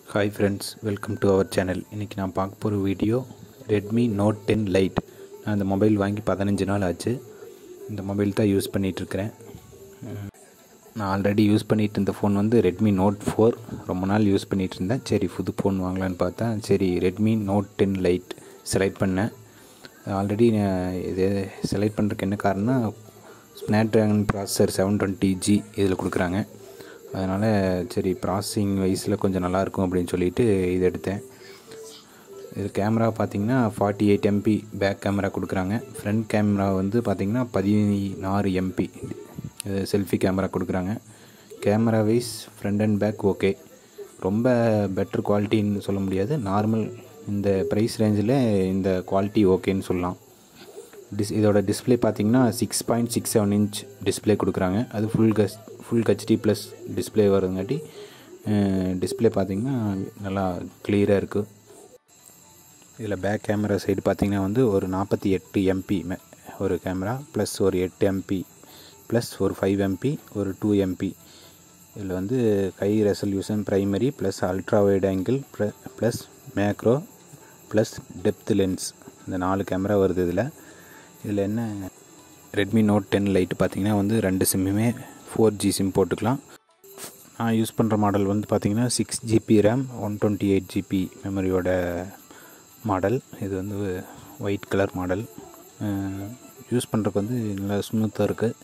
hi friends welcome to our channel இன்றைக்கி நான் பார்க்க போகிற video Redmi note ten lite நான் இந்த மொபைல் வாங்கி பதினஞ்சு நாள் ஆச்சு இந்த மொபைல் தான் யூஸ் பண்ணிகிட்ருக்கிறேன் நான் ஆல்ரெடி யூஸ் பண்ணிகிட்டு இருந்த ஃபோன் வந்து ரெட்மி நோட் ஃபோர் ரொம்ப நாள் யூஸ் பண்ணிகிட்டு இருந்தேன் சரி புது ஃபோன் வாங்கலான்னு பார்த்தா சரி Redmi note ten lite select பண்ணேன் ஆல்ரெடி இது செலக்ட் பண்ணுறதுக்கு என்ன காரணம்னா snapdragon processor seven twenty G இதில் கொடுக்குறாங்க அதனால் சரி ப்ராசஸிங் வைஸில் கொஞ்சம் நல்லாயிருக்கும் அப்படின்னு சொல்லிட்டு இது எடுத்தேன் இது கேமரா பார்த்தீங்கன்னா forty eight MP back camera கொடுக்குறாங்க ஃப்ரண்ட் கேமரா வந்து பார்த்திங்கன்னா பதினாறு எம்பி இது செல்ஃபி கேமரா கொடுக்குறாங்க camera wise front and back okay ரொம்ப பெட்டர் குவாலிட்டின்னு சொல்ல முடியாது நார்மல் இந்த ப்ரைஸ் ரேஞ்சில் இந்த குவாலிட்டி ஓகேன்னு சொல்லலாம் டிஸ் இதோட டிஸ்பிளே பார்த்தீங்கன்னா six point six seven inch display கொடுக்குறாங்க அது ஃபுல் கஸ் ஃபுல் ஹெச்டி ப்ளஸ் டிஸ்பிளே வரதுங்காட்டி டிஸ்பிளே பார்த்தீங்கன்னா நல்லா கிளியராக இருக்குது இதில் பேக் கேமரா சைடு பார்த்தீங்கன்னா வந்து ஒரு நாற்பத்தி எட்டு எம்பி ஒரு கேமரா ப்ளஸ் ஒரு எட்டு எம்பி ப்ளஸ் ஒரு ஃபைவ் எம்பி ஒரு டூ எம்பி இதில் வந்து high resolution primary plus ultra wide angle plus macro plus depth lens இந்த நாலு கேமரா வருது இதில் இதில் என்ன ரெட்மி நோட் டென் லைட்டு பார்த்தீங்கன்னா வந்து ரெண்டு சிம்முமே ஃபோர் ஜி சிம் போட்டுக்கலாம் நான் யூஸ் பண்ணுற மாடல் வந்து பார்த்திங்கன்னா six GB RAM one twenty eight GB மெமரியோட மாடல் இது வந்து ஒயிட் கலர் மாடல் யூஸ் பண்ணுறதுக்கு வந்து நல்லா ஸ்மூத்தாக இருக்குது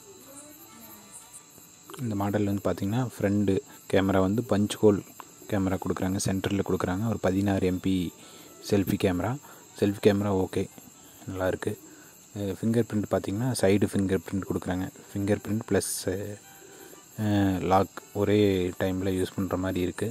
இந்த மாடல் வந்து பார்த்திங்கன்னா ஃப்ரண்டு கேமரா வந்து பஞ்ச் ஹோல் கேமரா கொடுக்குறாங்க சென்டரில் கொடுக்குறாங்க ஒரு பதினாறு MP selfie camera selfie camera okay நல்லாயிருக்கு ஃபிங்கர் பிரிண்ட் பார்த்திங்கன்னா சைடு ஃபிங்கர் பிரிண்ட் கொடுக்குறாங்க ஃபிங்கர் பிரிண்ட் ப்ளஸ் லாக் ஒரே டைமில் யூஸ் பண்ணுற மாதிரி இருக்குது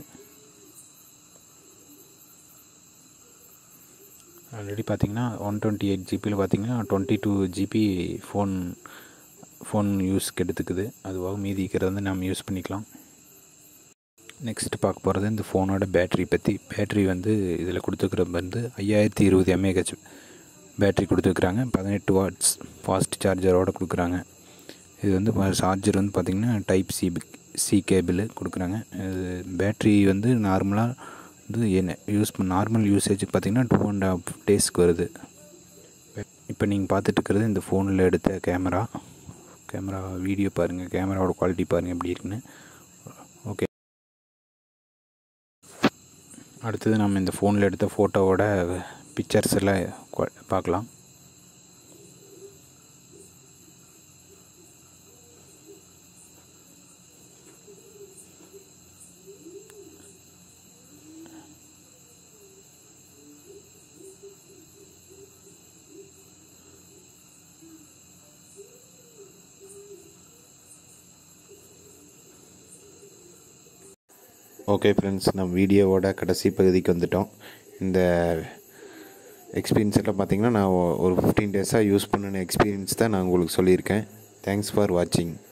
ஆல்ரெடி பார்த்திங்கன்னா ஒன் டுவெண்ட்டி எயிட் ஜிபியில் பார்த்திங்கன்னா twenty two GB phone phone யூஸ்க்கு எடுத்துக்குது அதுவாக மீதி இருக்கிறத வந்து நம்ம யூஸ் பண்ணிக்கலாம் நெக்ஸ்ட் பார்க்க போகிறது இந்த ஃபோனோட பேட்ரி பற்றி பேட்ரி வந்து இதில் கொடுத்துருக்குறது வந்து ஐயாயிரத்தி இருபது எம்ஏஹெச் பேட்ரி கொடுத்துருக்குறாங்க பதினெட்டு வாட்ஸ் ஃபாஸ்ட் சார்ஜரோடு கொடுக்குறாங்க இது வந்து சார்ஜர் வந்து பார்த்திங்கன்னா டைப் சி சி கேபிள் கொடுக்குறாங்க இது பேட்ரி வந்து நார்மலாக வந்து என்ன யூஸ் நார்மல் யூசேஜுக்கு பார்த்திங்கன்னா டூ அண்ட் ஹாஃப் டேஸ்க்கு வருது இப்போ நீங்கள் பார்த்துட்டு இருக்கிறது இந்த ஃபோனில் எடுத்த கேமரா கேமரா வீடியோ பாருங்கள் கேமராவோட குவாலிட்டி பாருங்கள் எப்படி இருக்குன்னு ஓகே அடுத்தது நம்ம இந்த ஃபோனில் எடுத்த ஃபோட்டோவோட பிக்சர்ஸ் எல்லாம் பார்க்கலாம் ஓகே ஃப்ரெண்ட்ஸ் நம்ம வீடியோவோட கடைசி பகுதிக்கு வந்துட்டோம் இந்த எக்ஸ்பீரியன்ஸ் எல்லாம் பார்த்தீங்கன்னா நான் ஒரு ஃபிஃப்டீன் டேஸாக யூஸ் பண்ணின எக்ஸ்பீரியன்ஸ் தான் நான் உங்களுக்கு சொல்லியிருக்கேன் தேங்க்ஸ் ஃபார் வாட்சிங்